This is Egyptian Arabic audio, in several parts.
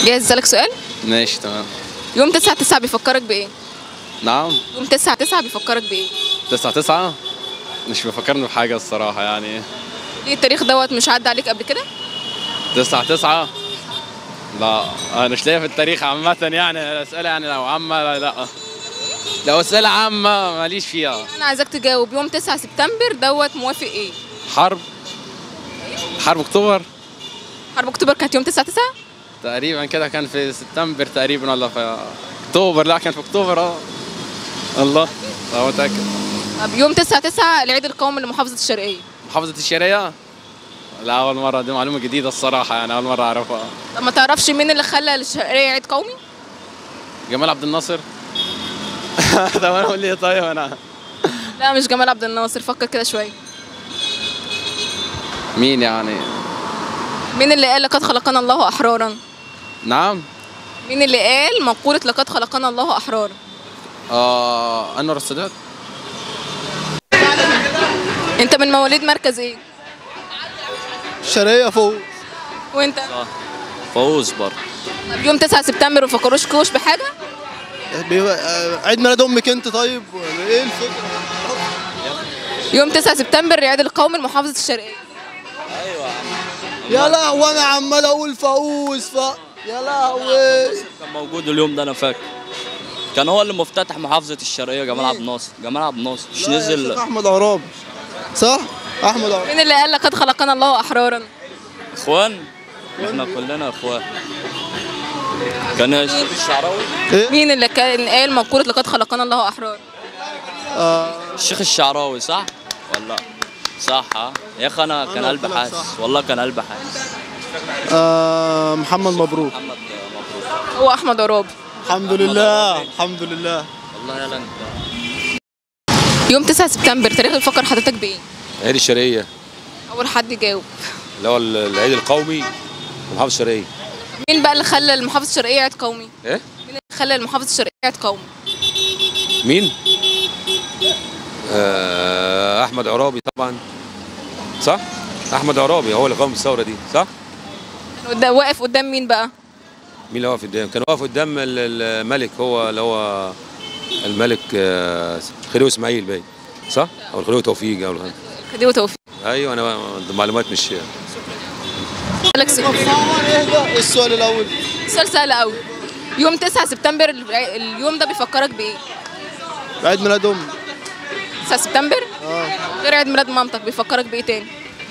جاهز اسالك سؤال ماشي تمام يوم 9 9 بيفكرك بايه نعم يوم 9 9 بيفكرك بايه تسعة تسعة مش بفكرني بحاجة الصراحة يعني ليه التاريخ دوت مش عدى عليك قبل كده تسعة تسعة لا أنا مش لاقي في التاريخ عامة يعني الأسئلة يعني لو عامة لا, لا. لو أسئلة عامة ماليش فيها انا عايزاك تجاوب يوم 9 سبتمبر دوت موافق ايه حرب حرب أكتوبر حرب اكتوبر كانت يوم 9 9 تقريبا كده كان في سبتمبر تقريبا ولا في أكتوبر لا كان في أكتوبر اه الله لا متأكد طب يوم 9 9 العيد القومي لمحافظه الشرقيه محافظة الشرقية لا أول مرة دي معلومة جديدة الصراحة يعني أول مرة أعرفها طب ما تعرفش مين اللي خلى الشرقيه عيد قومي جمال عبد الناصر طب أنا أقول ليه طيب أنا لا مش جمال عبد الناصر فكر كده شويه مين يعني مين اللي قال لقد خلقنا الله احرارا نعم مين اللي قال مقوله لقد خلقنا الله احرارا آه أنور السادات انت من مواليد مركز ايه شرقية فوق وانت فوز برضه طب يوم 9 سبتمبر ما فكروش كوش بحاجه بيبقى- آه، عيد ميلاد امك انت طيب ولا ايه الفكره؟ يوم 9 سبتمبر العيد القومي لمحافظه الشرقيه يا لهوي انا عمال اقول فوز ف يا لهوي كان موجود اليوم ده انا فاكر كان هو اللي مفتتح محافظة الشرقية جمال عبد الناصر جمال عبد الناصر مش لا يا نزل شيخ احمد عرابي صح؟ احمد عرابي مين اللي قال لقد خلقنا الله احرارا اخوان احنا كلنا اخوان كان الشيخ الشعراوي مين اللي كان قال مقوله لقد خلقنا الله احرارا آه الشيخ الشعراوي صح ولا صح ها يا اخي انا كان أنا قلبي قلت لك حاسس صح. والله كان قلبي حاسس آه محمد مبروك محمد مبروك هو احمد عرابي الحمد لله الحمد لله والله يلا انت يوم 9 سبتمبر تاريخ بيفكر حضرتك بايه عيد الشرقية اول حد يجاوب اللي هو العيد القومي لمحافظة الشرقية مين بقى اللي خلى المحافظه الشرقيه عيد قومي ايه؟ مين اللي خلى المحافظه الشرقيه عيد قومي مين؟ آه أحمد عرابي طبعا صح؟ أحمد عرابي هو اللي قام بالثورة دي صح؟ كان قدام- واقف قدام مين بقى مين اللي واقف قدام؟ كان واقف قدام ال- الملك هو اللي هو الملك آه خليل إسماعيل باين صح؟ أو الخليل توفيق أو الخ- خديوه توفيق أيوه أنا معلومات مش لك سؤال ايه ده السؤال الاول سؤال سهل قوي يوم 9 سبتمبر الع- اليوم ده بيفكرك بايه عيد ميلاد امي 9 سبتمبر اه غير عيد ميلاد مامتك بيفكرك بايه تاني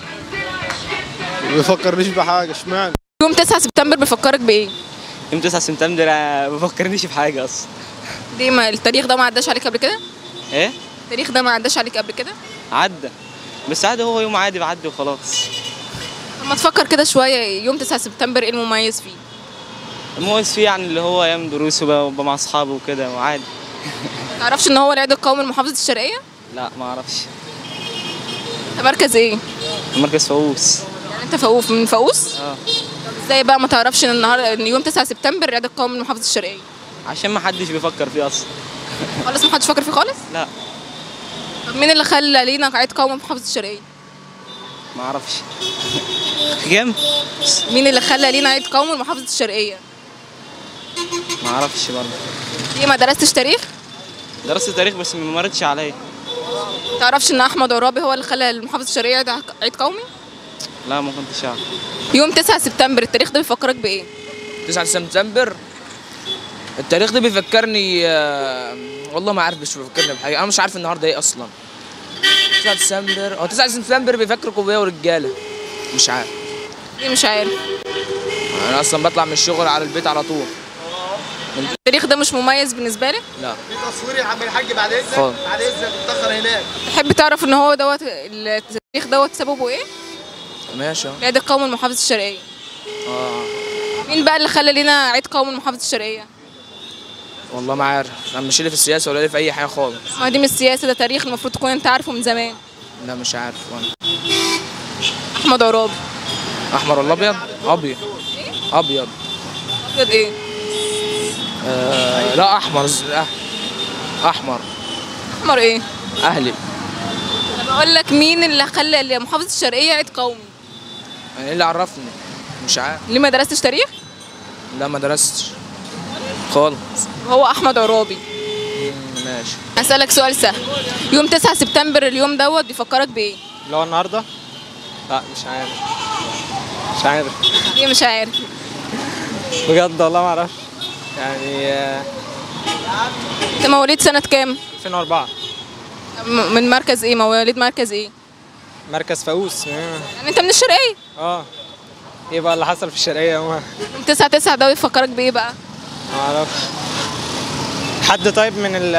ما بيفكرنيش بحاجه اشمعنى يوم 9 سبتمبر بيفكرك بايه يوم 9 سبتمبر آه، ما بفكرنيش في حاجه اصلا ليه ما التاريخ ده ما عداش عليك قبل كده ايه التاريخ ده ما عداش عليك قبل كده عدى بس عادي هو يوم عادي بعدي وخلاص لما تفكر كده شويه يوم 9 سبتمبر ايه المميز فيه المميز فيه يعني اللي هو ايام دروسه بقى وبقى مع اصحابه وكده وعادي تعرفش ان هو العيد القومي لمحافظه الشرقيه لا ما اعرفش انت مركز ايه مركز فؤوس يعني انت فؤوس من فؤوس اه ازاي بقى ما تعرفش ان النهارده ان يوم 9 سبتمبر العيد القومي لمحافظه الشرقيه عشان ما حدش بيفكر فيه اصلا خالص ما حدش فاكر فيه خالص لا طب مين اللي خلى لينا عيد قومي في محافظه الشرقيه ما اعرفش كام مين اللي خلى لينا عيد قومي لمحافظه الشرقيه ما اعرفش برضه ليه ما درستش تاريخ درست تاريخ بس ما مرتش عليا تعرفش ان احمد عرابي هو اللي خلى محافظه الشرقيه عيد- عيد قومي لا ما كنتش اعرف يوم 9 سبتمبر التاريخ ده بيفكرك بايه 9 سبتمبر التاريخ ده بيفكرني آه، والله ما عارف مش بيفكرني بحاجه انا مش عارف النهارده ايه اصلا 9 سبتمبر هو 9 سبتمبر بيفكركوا بيا ورجاله مش عارف ليه مش عارف انا اصلا بطلع من الشغل على البيت على طول التاريخ ده مش مميز بالنسبه لك لا في تصوير يا عم الحاج بعد اذنك خالص. بعد اذنك اتاخر هناك تحب تعرف ان هو دوت التاريخ دوت سببه ايه ماشي أهو. العيد القومي لمحافظه الشرقيه اه مين بقى اللي خلى لينا عيد قومي لمحافظه الشرقيه والله ما عارف انا مش لي في السياسه ولا لي في اي حاجه خالص ما دي مش سياسه ده تاريخ المفروض تكون انت عارفه من زمان لا مش عارف وانا احمد عرابي احمر ولا ابيض ابيض ابيض ابيض ايه آه لا احمر ز- أح- احمر احمر ايه اهلي انا بقول لك مين اللي خلى محافظه الشرقيه عيد قومي يعني ايه اللي عرفني مش عارف ليه ما درستش تاريخ لا ما درستش خالص وهو احمد عرابي ماشي هسألك سؤال سهل يوم 9 سبتمبر اليوم دوت بيفكرك بايه اللي هو النهارده لا مش عارف مش عارف ليه مش عارف بجد والله ما اعرفش يعني آه، انت مواليد سنة كام 2004 م- من مركز ايه مواليد مركز ايه مركز فاقوس آه. يعني انت من الشرقية اه ايه بقى اللي حصل في الشرقيه ما يوم 9 9 ده بيفكرك بايه بقى ما اعرفش حد طيب من ال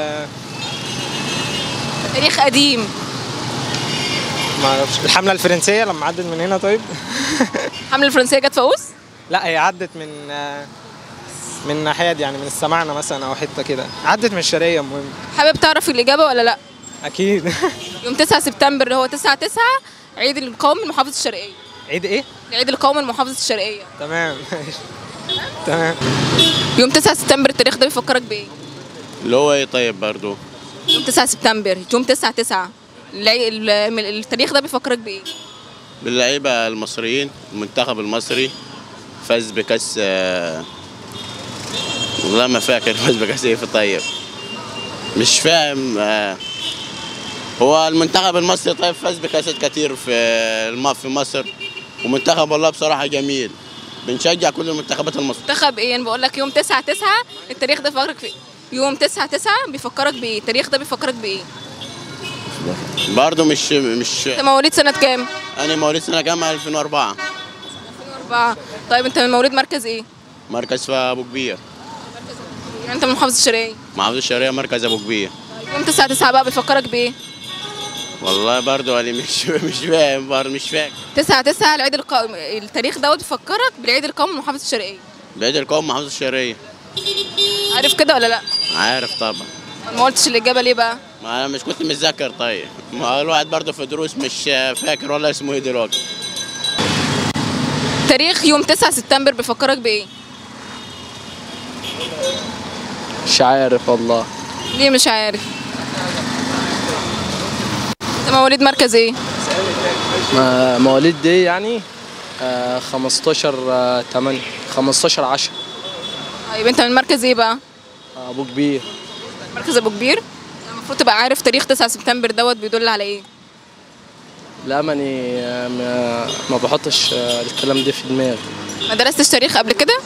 تاريخ قديم ما اعرفش الحمله الفرنسيه لما عدت من هنا طيب الحملة الفرنسية جت فاقوس لا هي عدت من آه، من ناحيه دي يعني من السماعنه مثلا او حته كده عدت من الشرقيه المهم حابب تعرف الإجابة ولا لا اكيد يوم 9 سبتمبر اللي هو 9 9 عيد القومي لمحافظة الشرقية عيد ايه العيد القومي لمحافظة الشرقية تمام تمام يوم 9 سبتمبر التاريخ ده بيفكرك بايه اللي هو ايه طيب برضو يوم 9 سبتمبر يوم 9 9 العي- ال- من- التاريخ ده بيفكرك بايه باللعيبه المصريين المنتخب المصري فاز بكاس آه، والله ما فاكر فاز بكاس ايه في طيب مش فاهم آه، هو المنتخب المصري طيب فاز بكاسات كتير في الم- في مصر ومنتخب والله بصراحه جميل بنشجع كل المنتخبات المصريه منتخب ايه انا بقول لك يوم 9 9 التاريخ ده بيفكرك في يوم 9 9 بيفكرك بايه التاريخ ده بيفكرك بايه برضه مش مش انت مواليد سنة كام انا مواليد سنه كام 2004 أربعة طيب انت من مواليد مركز ايه مركز في ابو كبير يعني انت من محافظة الشرقية محافظه الشرقيه مركز ابو كبير يوم 9 9 بقى بيفكرك بايه والله برضه انا مش مش فاهم برضه مش فاكر 9 9 العيد القومي التاريخ دوت بيفكرك بالعيد القومي لمحافظة الشرقية بعيد القوم محافظه الشرقيه عارف كده ولا لا عارف طبعا ما قلتش الإجابة ليه بقى ما انا مش كنت متذكر طيب ما الواحد برضه في دروس مش فاكر ولا اسمه ايه دلوقتي تاريخ يوم 9 سبتمبر بيفكرك بايه مش عارف والله ليه مش عارف انت مواليد مركز ايه ما- مواليد دي يعني آه 15 آه 8 15 10 طيب انت من مركز ايه بقى ابو كبير مركز ابو كبير المفروض تبقى عارف تاريخ 9 سبتمبر دوت بيدل على ايه لا ماني آه، ما, ما بحطش آه، الكلام ده في دماغي ما درستش تاريخ قبل كده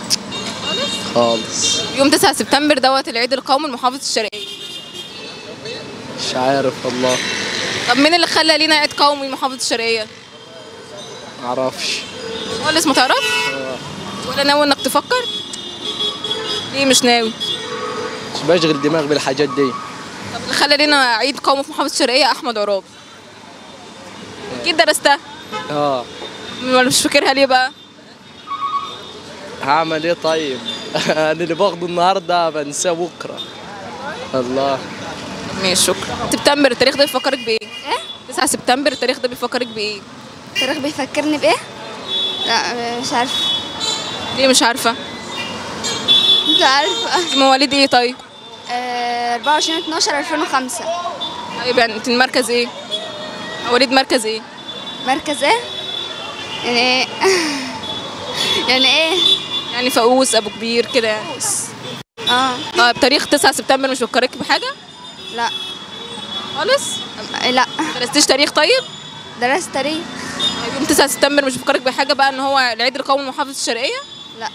خالص يوم 9 سبتمبر دوت العيد القومي لمحافظة الشرقية مش عارف والله طب مين اللي خلى لينا عيد قومي لمحافظة الشرقية معرفش خالص ما تعرفش ولا ناوي انك تفكر ليه مش ناوي مش بشغل دماغي بالحاجات دي طب اللي خلى لينا عيد قومي في محافظة الشرقية احمد عرابي اكيد درستها اه ولا مش فاكرها ليه بقى هعمل ايه طيب انا اللي باخده النهارده بنساه بكره الله ماشي شكرا سبتمبر التاريخ ده بيفكرك بايه؟ ايه؟ 9 سبتمبر التاريخ ده بيفكرك بايه؟ التاريخ بيفكرني بايه؟ لا مش عارفه ليه مش عارفة؟ مش عارفه مواليد ايه طيب؟ آه، 24 12 2005 طيب يعني انت من مركز ايه؟ مواليد مركز ايه؟ مركز ايه؟ يعني ايه؟ يعني ايه؟ يعني فاقوس ابو كبير كده يعني اه طيب تاريخ 9 سبتمبر مش بيفكرك بحاجة؟ لا خالص؟ لا درستيش تاريخ طيب؟ درست تاريخ طيب يوم 9 سبتمبر مش بيفكرك بحاجة بقى ان هو العيد القومي لمحافظة الشرقية؟ لا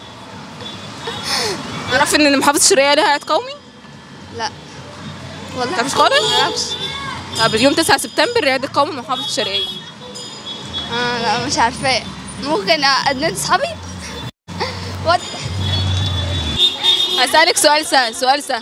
تعرف ان محافظة الشرقية لها عيد قومي؟ لا والله تعرفش خالص؟ معرفش طب يوم 9 سبتمبر العيد القومي لمحافظة الشرقية اه لا مش عارفه ممكن ادنت اصحابي وات هسألك سؤال سهل سؤال سهل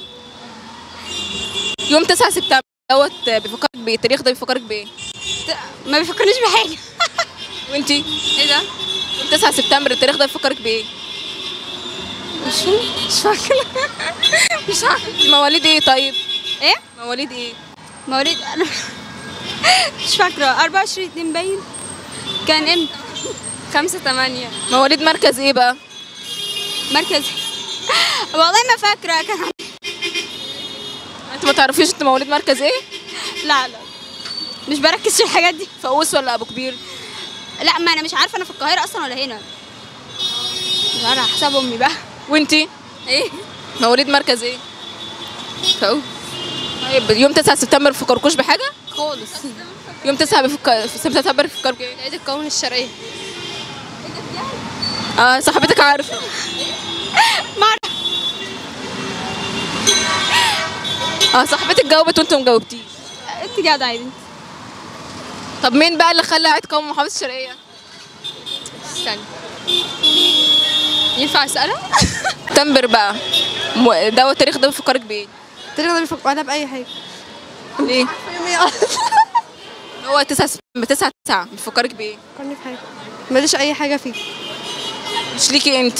يوم 9 سبتمبر دوت بيفكرك بايه التاريخ ده بيفكرك بايه ما بيفكرنيش بحاجه وانتي ايه ده يوم 9 سبتمبر التاريخ ده بيفكرك بايه مش مش فاكره مش عارفه مواليد ايه طيب ايه مواليد ايه مواليد انا مش فاكره 24 2 باين كان امتى 5 8 مواليد مركز ايه بقى مركز والله ما فاكره كان انت ما تعرفيش انت مواليد مركز ايه لا لا مش بركز في الحاجات دي فاقوس ولا ابو كبير لا ما انا مش عارفه انا في القاهره اصلا ولا هنا على حساب امي بقى وانتي ايه مواليد مركز ايه فوق طيب يوم 9 سبتمبر ما فكركوش بحاجه خالص يوم 9 بيفكر في سبتمبر بيفكروا بايه عيد القومية الشرقية اه صاحبتك عارفه اه صاحبتك جاوبت وانتوا ما جاوبتيش انت قاعدة عادي طب مين بقى اللي خلى عيد قومي محافظه الشرقيه استنى ينفع اسألها؟ سبتمبر بقى م- ده التاريخ ده بيفكرك بايه التاريخ ده بيفكر ولا بأي حاجة ليه يومي اصلا هو 9 سبتمبر 9 9 بيفكرك بايه فكرني بحاجة ماليش أي حاجة فيه مش ليكي انت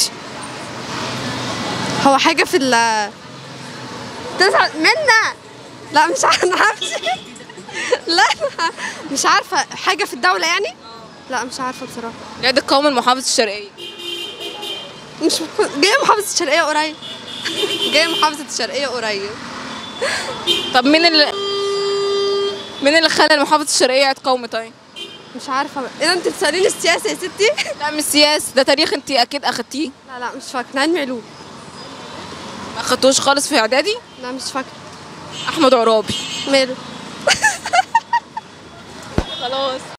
هو حاجة في ال تسعة منا لا مش عارفة نفسي لا مش عارفة حاجة في الدولة يعني لا مش عارفة بصراحة العيد القومي لمحافظه الشرقيه مش جاية محافظة الشرقية قريب جاية محافظة الشرقية قريب طب مين اللي مين اللي خلى المحافظه الشرقيه عيد قومي طيب مش عارفة اذا انت بتسأليني السياسة يا ستي لا مش سياسي ده تاريخ انت اكيد اخدتيه لا لا مش فاكرة علمي علوم ما اخدتوش خالص في اعدادي لا مش فاكرة احمد عرابي ماله خلاص